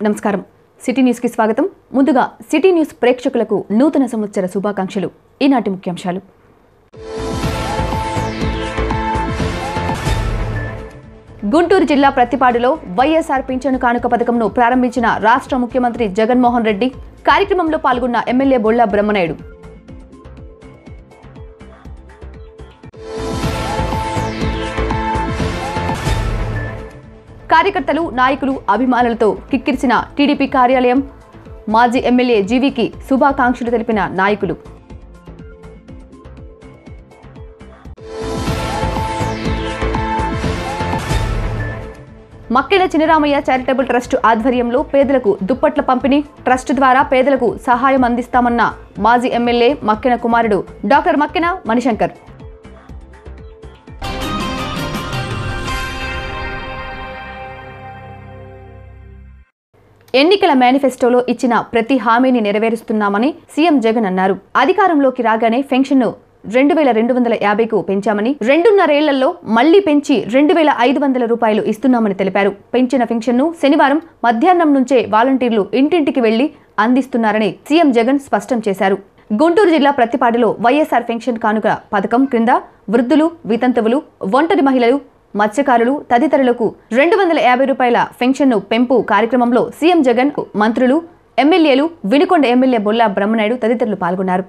నమస్కారం సిటీ న్యూస్కి స్వాగతం ముందుగా సిటీ న్యూస్ ప్రేక్షకులకు నూతన సంవత్సర శుభాకాంక్షలు ఈనాటి ముఖ్యాంశాలు గుంటూరు జిల్లా ప్రతిపాడులో వైఎస్ఆర్ పింఛను కానుక పథకంను ప్రారంభించిన రాష్ట్ర ముఖ్యమంత్రి జగన్మోహన్ రెడ్డి కార్యక్రమంలో పాల్గొన్న ఎమ్మెల్యే బొళ్ళ బ్రహ్మనాయుడు కార్యకర్తలు నాయకులు అభిమానులతో కిక్కిరిసిన టీడీపీ కార్యాలయం మాజీ ఎమ్మెల్యే జీవీకి శుభాకాంక్షలు తెలిపిన నాయకులు మక్కెల చినరామయ్య చారిటబుల్ ట్రస్ట్ ఆధ్వర్యంలో పేదలకు దుప్పట్ల పంపిణీ ట్రస్ట్ ద్వారా పేదలకు సహాయం అందిస్తామన్న మాజీ ఎమ్మెల్యే మక్కెన కుమారుడు డాక్టర్ మక్కెన మణిశంకర్ ఎన్నికల మేనిఫెస్టోలో ఇచ్చిన ప్రతి హామీని నెరవేరుస్తున్నామని సీఎం జగన్ అన్నారు అధికారంలోకి రాగానే పెన్షన్ను రెండు వేల రెండు వందల యాభైకు పెంచామని రెండున్నరేళ్లలో మళ్లీ పెంచి రెండు వేల ఐదు వందల రూపాయలు ఇస్తున్నామని తెలిపారు పెంచిన పెన్షన్ను శనివారం మధ్యాహ్నం నుంచే వాలంటీర్లు ఇంటింటికి వెళ్లి అందిస్తున్నారని సీఎం జగన్ స్పష్టం చేశారు గుంటూరు జిల్లా ప్రతిపాడులో వైఎస్ఆర్ పెన్షన్ కానుక పథకం క్రింద వృద్ధులు వితంతువులు ఒంటరి మహిళలు మత్స్యకారులు తదితరులకు రెండు వందల యాభై రూపాయల పెన్షన్ను పెంపు కార్యక్రమంలో సీఎం జగన్ మంత్రులు ఎమ్మెల్యేలు వినుకొండ ఎమ్మెల్యే బొల్లా బ్రహ్మనాయుడు తదితరులు పాల్గొన్నారు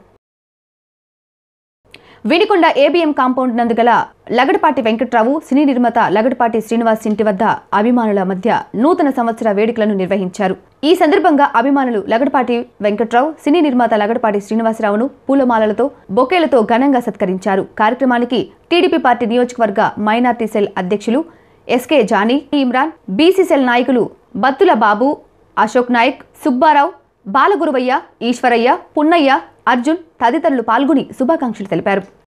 వినికొండ ఏబీఎం కాంపౌండ్ నందు గల లగడపాటి వెంకట్రావు సినీ నిర్మాత లగడపాటి శ్రీనివాస్ ఇంటి వద్ద అభిమానుల మధ్య నూతన సంవత్సర వేడుకలను నిర్వహించారు ఈ సందర్భంగా అభిమానులు లగడపాటి వెంకట్రావు సినీ నిర్మాత లగడపాటి శ్రీనివాసరావును పూలమాలలతో బొకేలతో ఘనంగా సత్కరించారు కార్యక్రమానికి టీడీపీ పార్టీ నియోజకవర్గ మైనార్టీ సెల్ అధ్యక్షులు SK Jani Imran BC cell నాయకులు బత్తుల బాబు అశోక్ నాయక్ సుబ్బారావు బాలగురువయ్య ఈశ్వరయ్య పున్నయ్య అర్జున్ తదితరులు పాల్గొని శుభాకాంక్షలు తెలిపారు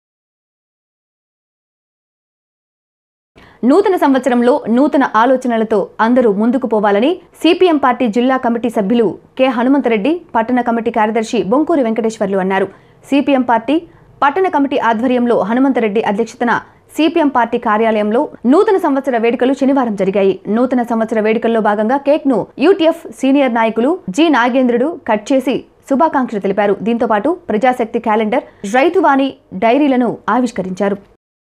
నూతన సంవత్సరంలో నూతన ఆలోచనలతో అందరూ ముందుకు పోవాలని సిపిఎం పార్టీ జిల్లా కమిటీ సభ్యులు కె హనుమంతరెడ్డి పట్టణ కమిటీ కార్యదర్శి బొంకూరి వెంకటేశ్వర్లు అన్నారు సిపిఎం పార్టీ పట్టణ కమిటీ ఆధ్వర్యంలో హనుమంతరెడ్డి అధ్యక్షతన సిపిఎం పార్టీ కార్యాలయంలో నూతన సంవత్సర వేడుకలు శనివారం జరిగాయి నూతన సంవత్సర వేడుకల్లో భాగంగా కేక్ ను యూటీఎఫ్ సీనియర్ నాయకులు జి నాగేంద్రుడు కట్ చేసి శుభాకాంక్షలు తెలిపారు దీంతో పాటు ప్రజాశక్తి క్యాలెండర్ రైతువాణి డైరీలను ఆవిష్కరించారు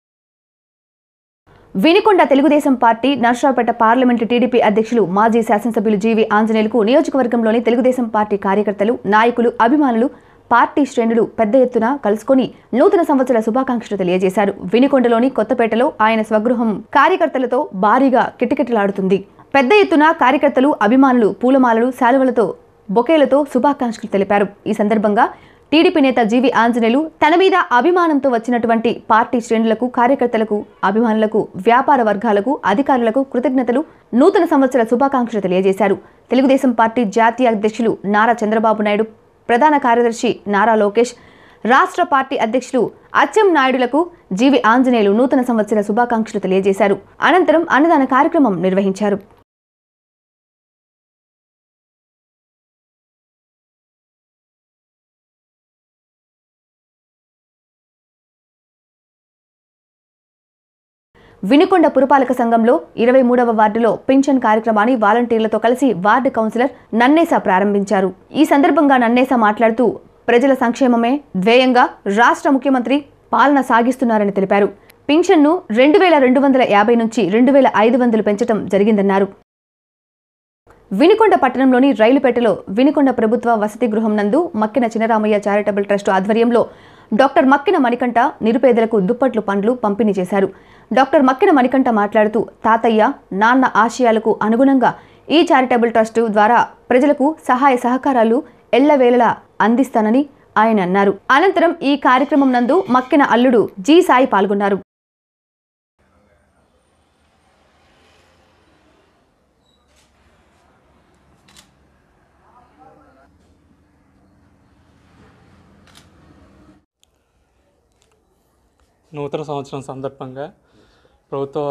Vinukonda Telugudesam party Narasaraopet parliament TDP అధ్యక్షులు మాజీ శాసనసభ్యులు జీవి ఆంజనేయులకు నియోజకవర్గంలోని తెలుగుదేశం పార్టీ కార్యకర్తలు నాయకులు అభిమానులు పార్టీ శ్రేణులు పెద్ద ఎత్తున కలుసుకొని నూతన సంవత్సర శుభాకాంక్షలు తెలియజేశారు వినికొండలోని కొత్తపేటలో ఆయన స్వగృహం కార్యకర్తలతో భారీగా కిటకిటలాడుతుంది పెద్ద ఎత్తున కార్యకర్తలు అభిమానులు పూలమాలలు శాలువలతో బొకేలతో శుభాకాంక్షలు తెలిపారు ఈ సందర్భంగా టీడీపీ నేత జీవి ఆంజనేయులు తన మీద అభిమానంతో వచ్చినటువంటి పార్టీ శ్రేణులకు కార్యకర్తలకు అభిమానులకు వ్యాపార వర్గాలకు అధికారులకు కృతజ్ఞతలు నూతన సంవత్సర శుభాకాంక్షలు తెలియజేశారు తెలుగుదేశం పార్టీ జాతీయ అధ్యక్షులు నారా చంద్రబాబు నాయుడు ప్రధాన కార్యదర్శి నారా లోకేష్ రాష్ట్ర పార్టీ అధ్యక్షులు అచ్చెం నాయుడులకు జీవి ఆంజనేయులు నూతన సంవత్సర శుభాకాంక్షలు తెలియజేశారు అనంతరం అన్నదాన కార్యక్రమం నిర్వహించారు వినుకొండ పురపాలక సంఘంలో ఇరవై మూడవ వార్డులో పింఛన్ కార్యక్రమాన్ని వాలంటీర్లతో కలిసి వార్డు కౌన్సిలర్ నన్నేసా ప్రారంభించారు ఈ సందర్భంగా నన్నేసా మాట్లాడుతూ ప్రజల సంక్షేమమే ధ్యేయంగా రాష్ట్ర ముఖ్యమంత్రి పాలన సాగిస్తున్నారని తెలిపారు పింఛన్ను రెండు వేల రెండు వందల యాభై నుంచి రెండు వేల ఐదు వందలు పెంచడం జరిగిందన్నారు వినుకొండ పట్టణంలోని రైలుపేటలో వినుకొండ ప్రభుత్వ వసతి గృహం నందు మక్కిన చినరామయ్య చారిటబుల్ ట్రస్ట్ ఆధ్వర్యంలో డాక్టర్ మక్కిన మణికంఠ నిరుపేదలకు దుప్పట్లు పండ్లు పంపిణీ చేశారు డాక్టర్ మక్కిన మణికంఠ మాట్లాడుతూ తాతయ్య నాన్న ఆశయాలకు అనుగుణంగా ఈ చారిటబుల్ ట్రస్ట్ ద్వారా ప్రజలకు సహాయ సహకారాలు ఎల్లవేళలా అందిస్తానని ఆయన అన్నారు అనంతరం ఈ కార్యక్రమం నందు మక్కిన అల్లుడు జి సాయి పాల్గొన్నారు నూతన సంవత్సరం సందర్భంగా ప్రభుత్వ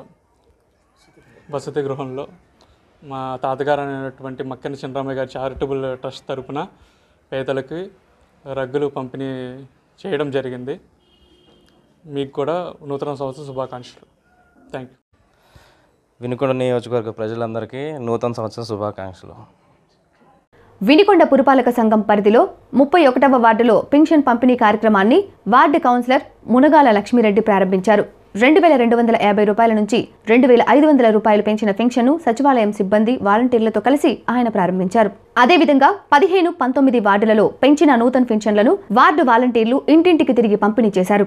వసతి గృహంలో మా తాతగారు అయినటువంటి మక్కన చంద్రమయ్య గారి చారిటబుల్ ట్రస్ట్ తరపున పేదలకి రగ్గులు పంపిణీ చేయడం జరిగింది మీకు కూడా నూతన సంవత్సర శుభాకాంక్షలు థ్యాంక్ యూ వినుకొండ నియోజకవర్గ ప్రజలందరికీ నూతన సంవత్సర శుభాకాంక్షలు వినికొండ పురపాలక సంఘం పరిధిలో ముప్పై ఒకటవ వార్డులో పింఛన్ పంపిణీ కార్యక్రమాన్ని వార్డు కౌన్సిలర్ మునగాల లక్ష్మీరెడ్డి ప్రారంభించారు రెండు వేల రెండు వందల యాభై రూపాయల నుంచి రెండు వేల ఐదు వందల రూపాయలు పెంచిన పెన్షన్ను సచివాలయం సిబ్బంది వాలంటీర్లతో కలిసి ఆయన ప్రారంభించారు అదేవిధంగా పదిహేను పంతొమ్మిది వార్డులలో పెంచిన నూతన పెన్షన్లను వార్డు వాలంటీర్లు ఇంటింటికి తిరిగి పంపిణీ చేశారు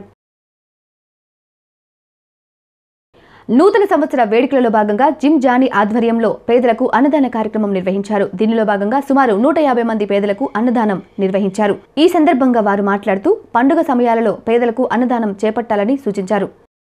నూతన సంవత్సర వేడుకలలో భాగంగా జిమ్ జానీ ఆధ్వర్యంలో పేదలకు అన్నదాన కార్యక్రమం నిర్వహించారు దీనిలో భాగంగా సుమారు నూట యాభై మంది పేదలకు అన్నదానం నిర్వహించారు ఈ సందర్భంగా వారు మాట్లాడుతూ పండుగ సమయాలలో పేదలకు అన్నదానం చేపట్టాలని సూచించారు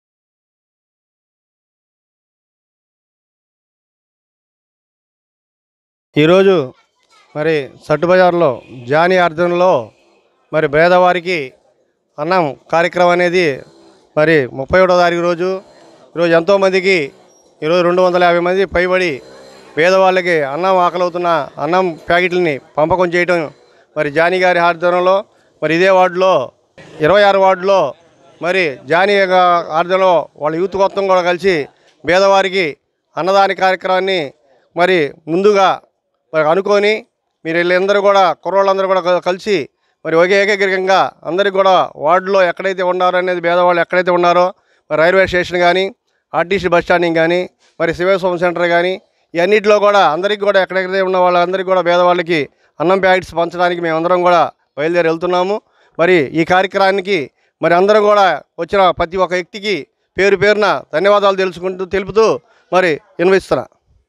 ఈరోజు మరి సట్టు బజార్లో జానీ అర్జున్లో మరి పేదవారికి అన్నం కార్యక్రమం అనేది మరి ముప్పై ఒకటో తారీఖు రోజు ఈరోజు ఎంతోమందికి ఈరోజు రెండు వందల యాభై మంది పైబడి పేదవాళ్ళకి అన్నం ఆకలవుతున్న అన్నం ప్యాకెట్లని పంపకం చేయటం మరి జానీ గారి ఆధ్వర్యంలో మరి ఇదే వార్డులో ఇరవై ఆరు వార్డులో మరి జానీ గా- ఆధ్వర్యంలో వాళ్ళ యూత్ మొత్తం కూడా కలిసి పేదవారికి అన్నదాన కార్యక్రమాన్ని మరి ముందుగా మరి అనుకొని మీరు వీళ్ళందరూ కూడా కుర్రోళ్ళందరూ కూడా కల్- కలిసి మరి ఒకే ఏకగ్రీకంగా అందరికి కూడా వార్డులో ఎక్కడైతే ఉన్నారో అనేది పేదవాళ్ళు ఎక్కడైతే ఉన్నారో మరి రైల్వే స్టేషన్ కానీ ఆర్టీసీ బస్ స్టాండింగ్ కానీ మరి సివిల్ హోమ్ సెంటర్ కానీ ఇవన్నిటిలో కూడా అందరికీ కూడా ఎక్కడెక్కడైతే ఉన్న వాళ్ళందరికీ కూడా పేదవాళ్ళకి అన్నం ప్యాకెట్స్ పంచడానికి మేమందరం కూడా బయలుదేరి వెళ్తున్నాము మరి ఈ కార్యక్రమానికి మరి అందరం కూడా వచ్చిన ప్రతి ఒక్క వ్యక్తికి పేరు పేరున ధన్యవాదాలు తెలుసుకుంటూ తెలుపుతూ మరి వినిపిస్తున్నా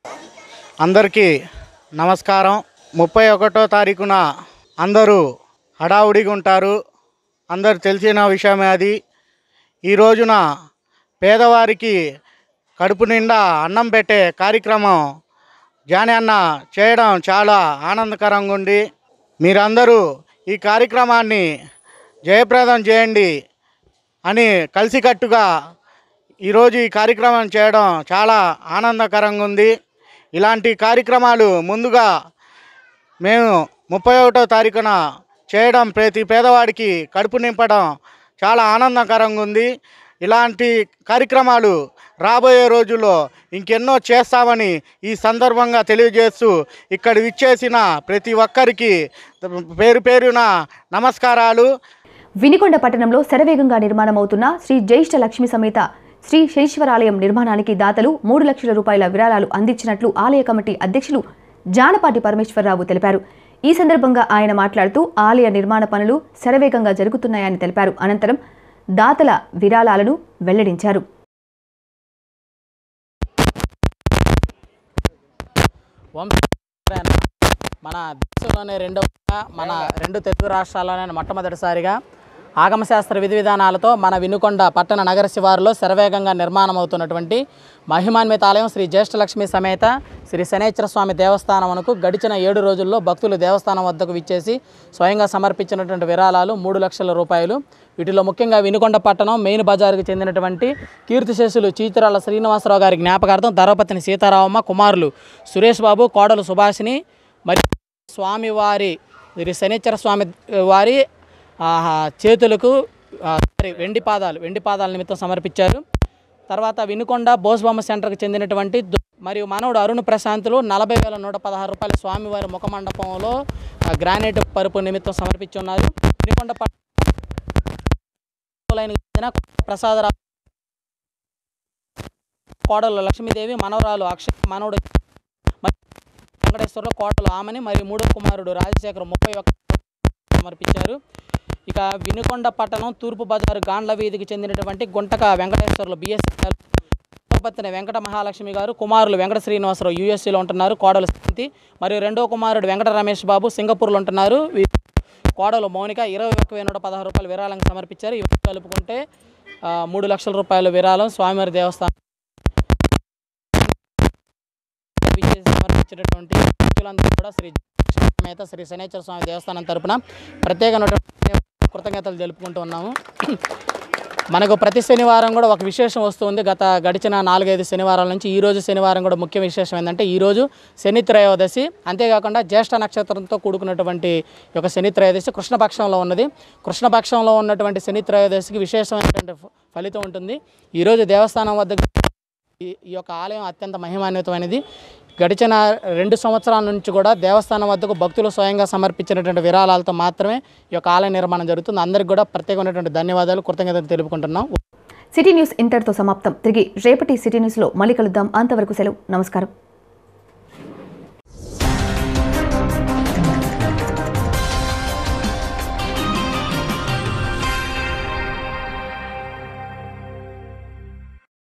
అందరికీ నమస్కారం ముప్పై ఒకటో తారీఖున అందరూ హడావుడిగా ఉంటారు అందరు తెలిసిన విషయమే అది ఈ రోజున పేదవారికి కడుపు నిండా అన్నం పెట్టే కార్యక్రమం జాని అన్న చేయడం చాలా ఆనందకరంగా ఉంది మీరందరూ ఈ కార్యక్రమాన్ని జయప్రదం చేయండి అని కలిసికట్టుగా ఈరోజు ఈ కార్యక్రమం చేయడం చాలా ఆనందకరంగా ఉంది ఇలాంటి కార్యక్రమాలు ముందుగా మేము ముప్పై ఒకటో తారీఖున చేయడం ప్రతి పేదవాడికి కడుపు నింపడం చాలా ఆనందకరంగా ఉంది ఇలాంటి కార్యక్రమాలు రాబోయే రోజుల్లో ఇంకెన్నో చేస్తామని ఈ సందర్భంగా తెలియజేస్తూ ఇక్కడ విచ్చేసిన ప్రతి ఒక్కరికి పేరు పేరున నమస్కారాలు వినికొండ పట్టణంలో శరవేగంగా నిర్మాణమవుతున్న శ్రీ జ్యేష్ఠ లక్ష్మి సమేత శ్రీ శనీశ్వరాలయం నిర్మాణానికి దాతలు మూడు లక్షల రూపాయల విరాళాలు అందించినట్లు ఆలయ కమిటీ అధ్యక్షులు జానపాటి పరమేశ్వరరావు తెలిపారు ఈ సందర్భంగా ఆయన మాట్లాడుతూ ఆలయ నిర్మాణ పనులు శరవేగంగా జరుగుతున్నాయని తెలిపారు అనంతరం దాతల విరాళాలను వెల్లడించారు వంశీకరణ మన దేశంలోనే రెండవ మన రెండు తెలుగు రాష్ట్రాల్లోనే మొట్టమొదటిసారిగా ఆగమశాస్త్ర విధి విధానాలతో మన వినుకొండ పట్టణ నగర శివారులో శరవేగంగా నిర్మాణం అవుతున్నటువంటి మహిమాన్విత ఆలయం శ్రీ జ్యేష్ఠలక్ష్మి సమేత శ్రీ శనేశ్వర స్వామి దేవస్థానమునకు గడిచిన ఏడు రోజుల్లో భక్తులు దేవస్థానం వద్దకు విచ్చేసి స్వయంగా సమర్పించినటువంటి విరాళాలు మూడు లక్షల రూపాయలు వీటిలో ముఖ్యంగా వినుకొండ పట్టణం మెయిన్ బజారుకు చెందినటువంటి కీర్తిశేషులు చీతిరాల శ్రీనివాసరావు గారి జ్ఞాపకార్థం ధర్మపతిని సీతారామమ్మ కుమారులు సురేష్ బాబు కోడలు సుభాషిని మరి స్వామివారి శ్రీ శనిచ్చర స్వామి వారి ఆ, చేతులకు ఆ, సారీ వెండి పాదాలు వెండి పాదాల నిమిత్తం సమర్పించారు తర్వాత వినుకొండ బోస్బొమ్మ సెంటర్కి చెందినటువంటి దు- మరియు మనవుడు అరుణ్ ప్రశాంతులు నలభై వేల నూట పదహారు రూపాయలు స్వామివారి ముఖ మండపంలో ఆ, గ్రానైట్ పరుపు నిమిత్తం సమర్పించి ఉన్నారు వినుకొండ పట్టణానికి చెందిన ప్రసాదరావు కోడలు లక్ష్మీదేవి మనవరాలు అక్షయ మనవుడు మరి వెంకటేశ్వరరావు కోటలు ఆమెని మరియు మూడో కుమారుడు రాజశేఖర్ ముప్పై ఒక్క సమర్పించారు ఇక వినుకొండ పట్టణం తూర్పు బజారు గాండ్ల వీధికి చెందినటువంటి గుంటక వెంకటేశ్వర్లు బిఎస్ఎల్ ఉపపత్ని వెంకట మహాలక్ష్మి గారు కుమారులు వెంకట శ్రీనివాసరావు యూఎస్సీలో ఉంటున్నారు కోడలు శాంతి మరియు రెండో కుమారుడు వెంకట రమేష్ బాబు సింగపూర్లో ఉంటున్నారు వీ- కోడలు మౌనిక ఇరవై ఒక్క వేల నూట పదహారు రూపాయలు విరాళంగా సమర్పించారు ఇవి కలుపుకుంటే ఆ, మూడు లక్షల రూపాయల విరాళం స్వామివారి దేవస్థానం విచ్చేసి సమర్పించినటువంటి భక్తులందరూ కూడా శ్రీ సమేత శ్రీ శనేశ్వర స్వామి దేవస్థానం తరపున ప్రత్యేకమైనటువంటి కృతజ్ఞతలు తెలుపుకుంటూ ఉన్నాము మనకు ప్రతి శనివారం కూడా ఒక విశేషం వస్తుంది గత గడిచిన నాలుగైదు శనివారాల నుంచి ఈ రోజు శనివారం కూడా ముఖ్య విశేషం ఏంటంటే ఈ రోజు శని త్రయోదశి అంతేకాకుండా జ్యేష్ఠ నక్షత్రంతో కూడుకున్నటువంటి ఈ యొక్క శని త్రయోదశి కృష్ణపక్షంలో ఉన్నది కృష్ణపక్షంలో ఉన్నటువంటి శని త్రయోదశికి విశేషమైనటువంటి ఫ- ఫలితం ఉంటుంది ఈరోజు దేవస్థానం వద్ద ఈ ఈ యొక్క ఆలయం అత్యంత మహిమాన్వితమైనది గడిచిన రెండు సంవత్సరాల నుంచి కూడా దేవస్థానం వద్దకు భక్తులు స్వయంగా సమర్పించినటువంటి విరాళాలతో మాత్రమే ఈ యొక్క ఆలయ నిర్మాణం జరుగుతుంది అందరికీ కూడా ప్రత్యేకమైనటువంటి ధన్యవాదాలు కృతజ్ఞతలు తెలుపుకుంటున్నాం సిటీ న్యూస్ ఇంతటితో సమాప్తం తిరిగి రేపటి సిటీ న్యూస్లో మళ్ళీ కలుద్దాం అంతవరకు సెలవు నమస్కారం